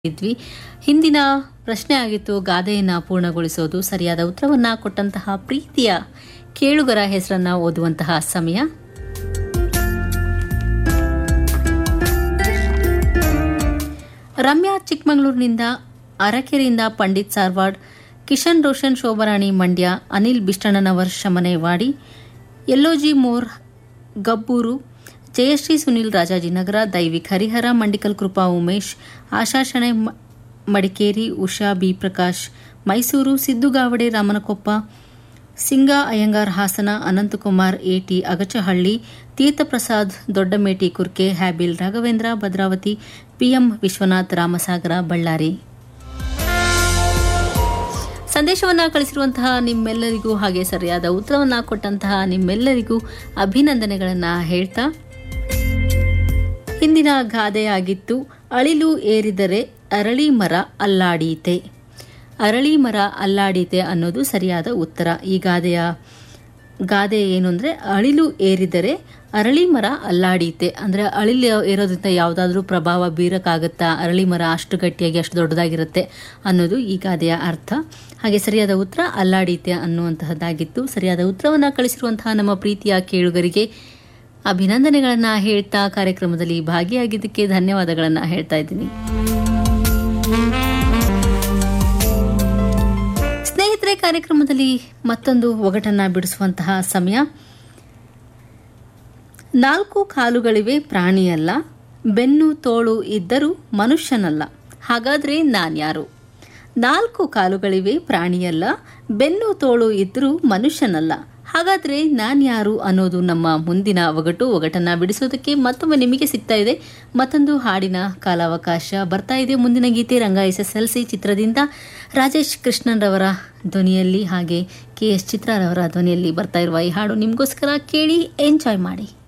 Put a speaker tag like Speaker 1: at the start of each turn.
Speaker 1: ಇದ್ವಿ ಹಿಂದಿನ ಪ್ರಶ್ನೆ ಆಗಿತ್ತು ಗಾದೆಯನ್ನು ಪೂರ್ಣಗೊಳಿಸೋದು ಸರಿಯಾದ ಉತ್ತರವನ್ನ ಕೊಟ್ಟಂತಹ ಪ್ರೀತಿಯ ಕೇಳುಗರ ಹೆಸರನ್ನ ಓದುವಂತಹ ಸಮಯ ರಮ್ಯಾ ಚಿಕ್ಕಮಗಳೂರಿನಿಂದ ಅರಕೆರೆಯಿಂದ ಪಂಡಿತ್ ಸಾರ್ವಾಡ್ ಕಿಶನ್ ರೋಷನ್ ಶೋಭರಾಣಿ ಮಂಡ್ಯ ಅನಿಲ್ ಬಿಷ್ಟಣ್ಣನವರ್ ಶಮನೆವಾಡಿ ಯಲ್ಲೋಜಿ ಮೋರ್ ಗಬ್ಬೂರು ಜಯಶ್ರೀ ಸುನಿಲ್ ರಾಜಾಜಿನಗರ ದೈವಿಕ್ ಹರಿಹರ ಮಂಡಿಕಲ್ ಕೃಪಾ ಉಮೇಶ್ ಆಶಾ ಶಣೆ ಮ- Madikeri Usha B Prakash Mysuru Siddugawade Ramanakoppa Singa Iyengar Hassan Ananthakumar AT Agachahalli Theerthaprasad Doddameti Kurke Habil Raghavendra Bhadravathi PM Vishwanath Ramasagara Ballari ಸಂದೇಶವನ್ನ ಕಳಿಸಿರುವಂತಹ ನಿಮ್ಮೆಲ್ಲರಿಗೂ ಹಾಗೆ ಸರಿಯಾದ ಉತ್ತರವನ್ನ ಕೊಟ್ಟಂತಹ ನಿಮ್ಮೆಲ್ಲರಿಗೂ ಅಭಿನಂದನೆಗಳನ್ನ ಹೇಳ್ತಾ ಹಿಂದಿನ ಗಾದೆಯಾಗಿತ್ತು ಅಳಿಲು ಏರಿದರೆ ಅರಳಿ ಮರ ಅಲ್ಲಾಡೀತೆ ಅರಳಿ ಮರ ಅಲ್ಲಾಡೀತೆ ಅನ್ನೋದು ಸರಿಯಾದ ಉತ್ತರ ಈ ಗಾದೆಯ ಗಾದೆ ಏನು ಅಂದರೆ ಅಳಿಲು ಏರಿದರೆ ಅರಳಿ ಮರ ಅಲ್ಲಾಡೀತೆ ಅಂದರೆ ಅಳಿಲು ಏರೋದ್ರಿಂದ ಯಾವುದಾದ್ರೂ ಪ್ರಭಾವ ಬೀರಕ್ಕಾಗುತ್ತಾ ಅರಳಿ ಮರ ಅಷ್ಟು ಗಟ್ಟಿಯಾಗಿ ಅಷ್ಟು ದೊಡ್ಡದಾಗಿರುತ್ತೆ ಅನ್ನೋದು ಈ ಗಾದೆಯ ಅರ್ಥ ಹಾಗೆ ಸರಿಯಾದ ಉತ್ತರ ಅಲ್ಲಾಡೀತೆ ಅನ್ನುವಂತಹದ್ದಾಗಿತ್ತು ಸರಿಯಾದ ಉತ್ತರವನ್ನು ಕಳಿಸಿರುವಂತಹ ನಮ್ಮ ಪ್ರೀತಿಯ ಕೇಳುಗರಿಗೆ ಅಭಿನಂದನೆಗಳನ್ನು ಹೇಳ್ತಾ ಕಾರ್ಯಕ್ರಮದಲ್ಲಿ ಭಾಗಿಯಾಗಿದ್ದಕ್ಕೆ ಧನ್ಯವಾದಗಳನ್ನು ಹೇಳ್ತಾ ಇದ್ದೀನಿ ಸ್ನೇಹಿತರೆ ಕಾರ್ಯಕ್ರಮದಲ್ಲಿ ಮತ್ತೊಂದು ಒಗಟನ್ನ ಬಿಡಿಸುವಂತಹ ಸಮಯ ನಾಲ್ಕು ಕಾಲುಗಳಿವೆ ಪ್ರಾಣಿಯಲ್ಲ ಬೆನ್ನು ತೋಳು ಇದ್ದರೂ ಮನುಷ್ಯನಲ್ಲ ಹಾಗಾದ್ರೆ ನಾನ್ಯಾರು ನಾಲ್ಕು ಕಾಲುಗಳಿವೆ ಪ್ರಾಣಿಯಲ್ಲ ಬೆನ್ನು ತೋಳು ಇದ್ದರೂ ಮನುಷ್ಯನಲ್ಲ ಹಾಗಾದ್ರೆ ನಾನ್ಯಾರು ಅನ್ನೋದು ನಮ್ಮ ಮುಂದಿನ ಒಗಟು ಒಗಟನ್ನ ಬಿಡಿಸೋದಕ್ಕೆ ಮತ್ತೊಮ್ಮೆ ನಿಮಗೆ ಸಿಗ್ತಾ ಇದೆ ಮತ್ತೊಂದು ಹಾಡಿನ ಕಾಲಾವಕಾಶ ಬರ್ತಾ ಇದೆ ಮುಂದಿನ ಗೀತೆ Ranga S S L C ಚಿತ್ರದಿಂದ ರಾಜೇಶ್ ಕೃಷ್ಣನ್ ರವರ ಧ್ವನಿಯಲ್ಲಿ ಹಾಗೆ ಕೆ ಎಸ್ ಚಿತ್ರರವರ ಧ್ವನಿಯಲ್ಲಿ ಬರ್ತಾ ಇರುವ ಈ ಹಾಡು ನಿಮಗೋಸ್ಕರ ಕೇಳಿ ಎಂಜಾಯ್ ಮಾಡಿ